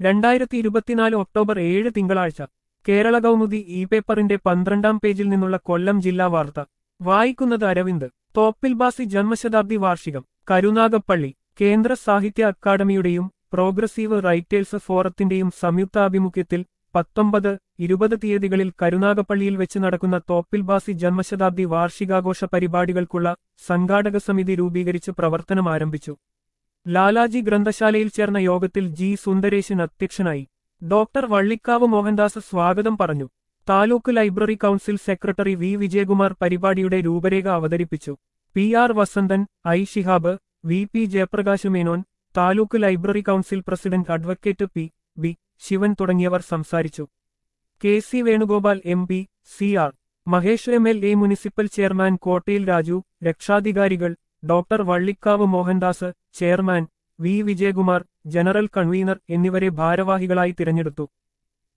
രണ്ടായിരത്തി ഇരുപത്തിനാല് ഒക്ടോബർ ഏഴ് തിങ്കളാഴ്ച കേരള കൗമുദി ഇ പേപ്പറിന്റെ പന്ത്രണ്ടാം പേജിൽ നിന്നുള്ള കൊല്ലം ജില്ലാ വാർത്ത വായിക്കുന്നത് അരവിന്ദ് തോപ്പിൽ ബാസി ജന്മശതാബ്ദി വാർഷികം കരുനാഗപ്പള്ളി കേന്ദ്ര സാഹിത്യ അക്കാദമിയുടെയും പ്രോഗ്രസീവ് റൈറ്റേഴ്സ് ഫോറത്തിന്റെയും സംയുക്താഭിമുഖ്യത്തിൽ പത്തൊമ്പത് ഇരുപത് തീയതികളിൽ കരുനാഗപ്പള്ളിയിൽ വെച്ച് നടക്കുന്ന തോപ്പിൽ ബാസി ജന്മശതാബ്ദി വാർഷികാഘോഷ പരിപാടികൾക്കുള്ള സംഘാടക സമിതി രൂപീകരിച്ച് പ്രവർത്തനം ആരംഭിച്ചു ലാലാജി ഗ്രന്ഥശാലയിൽ ചേർന്ന യോഗത്തിൽ ജി സുന്ദരേശൻ അധ്യക്ഷനായി ഡോക്ടർ വള്ളിക്കാവ് മോഹൻദാസ് സ്വാഗതം പറഞ്ഞു taluk library council secretary V Vijayakumar പരിപാടിയുടെ രൂപരേഖ അവതരിപ്പിച്ചു P R Vasanthan I Shihab V P Jayaprakash Menon taluk library council president advocate P V Sivan തുടങ്ങിയവർ സംസാരിച്ചു K C Venugopal M P C R Mahesh M L A municipal chairman Kottayil Raju രക്ഷാധികാരികൾ doctor Vallikkavu Mohandas chairman V Vijayakumar general convener എന്നിവരെ ഭാരവാഹികളായി തിരഞ്ഞെടുത്തു